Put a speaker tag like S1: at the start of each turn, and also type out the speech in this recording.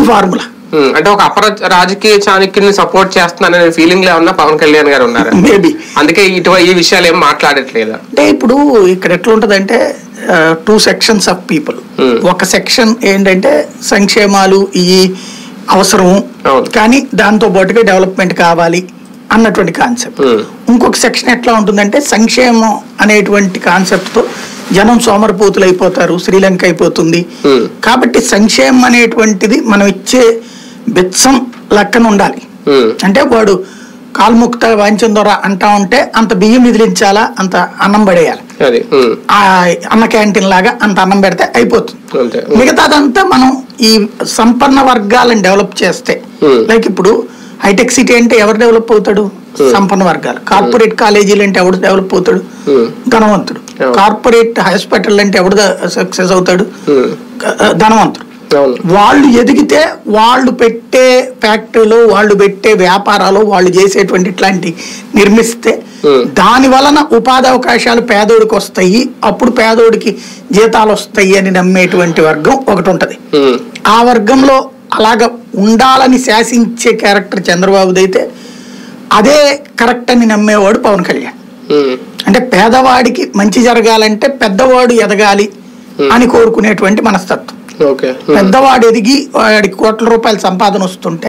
S1: Formula
S2: ఉమ్, అంటే ఒక అపర రాజకీయ చాణక్యుని సపోర్ట్ చేస్తున్నాననే ఫీలింగ్ లో ఉన్న పవన్ కళ్యాణ్ గారు ఉన్నారు
S1: మేబీ
S2: అందుకే ఇటువంటి ఈ విషయాలు ఏం మాట్లాడట్లేదు
S1: అంటే ఇప్పుడు ఇక్కడ ఎట్లా ఉంటదంటే two sections of people
S2: Hmm.
S1: ఒక సెక్షన్ ఏంటంటే సంక్షేమాలు ఈ అవసరం
S2: అవును.
S1: కానీ దాంతో పాటుగా డెవలప్మెంట్ కావాలి అన్నటువంటి కాన్సెప్ట్
S2: Hmm.
S1: ఇంకొక సెక్షన్ ఎట్లా ఉంటుందంటే సంక్షేమం అనేటువంటి కాన్సెప్ట్ తో జనం సోమరపోతులు అయిపోతారు శ్రీలంక అయిపోతుంది
S2: Hmm.
S1: కాబట్టి సంక్షేమం అనేటువంటిది మనం ఇచ్చే బెత్సం లెక్కన ఉండాలి
S2: ఉమ్,
S1: అంటే వాడు కాల్ముక్త వాంఛం ద్వారా అంటా ఉంటే అంత బియ్యం విదిలించాలా అంత అన్నం పడేయాలి
S2: అది ఉమ్,
S1: ఆ అన్న క్యాంటీన్ లాగా అంత అన్నం పెడితే అయిపోతుంది
S2: అంతే ఉమ్,
S1: మిగతాదంతా మనం ఈ సంపన్న వర్గాలను డెవలప్ చేస్తే
S2: Hmm.
S1: లైక్ ఇప్పుడు హైటెక్ సిటీ అంటే ఎవరు డెవలప్ అవుతాడు సంపన్న వర్గాలు కార్పొరేట్ కాలేజీలు అంటే ఎవడు డెవలప్ అవుతాడు
S2: Hmm.
S1: ధనవంతుడు
S2: అవును.
S1: కార్పొరేట్ హాస్పిటల్ అంటే ఎవడు సక్సెస్ అవుతాడు
S2: ఉమ్,
S1: క- ధనవంతుడు
S2: అవును
S1: వాళ్ళు ఎదిగితే వాళ్ళు పెట్టే ఫ్యాక్టరీలు వాళ్ళు పెట్టే వ్యాపారాలు వాళ్ళు చేసేటువంటి ఇట్లాంటి నిర్మిస్తే
S2: Hmm.
S1: దాని వలన ఉపాధి అవకాశాలు పేదోడికి వస్తాయి అప్పుడు పేదోడికి జీతాలు వస్తాయి అని నమ్మేటువంటి వర్గం ఒకటి ఉంటది
S2: ఉమ్,
S1: ఆ వర్గంలో అలాగ ఉండాలని శాసించే క్యారెక్టర్ చంద్రబాబుది అయితే అదే కరెక్ట్ అని నమ్మేవాడు పవన్ కళ్యాణ్
S2: ఉమ్,
S1: అంటే పేదవాడికి మంచి జరగాలంటే పెద్దవాడు ఎదగాలి అని కోరుకునేటువంటి మనస్తత్వం
S2: ఓకే ఉమ్.
S1: పెద్దవాడు ఎదిగి వాడికి కోట్ల రూపాయల సంపాదన వస్తుంటే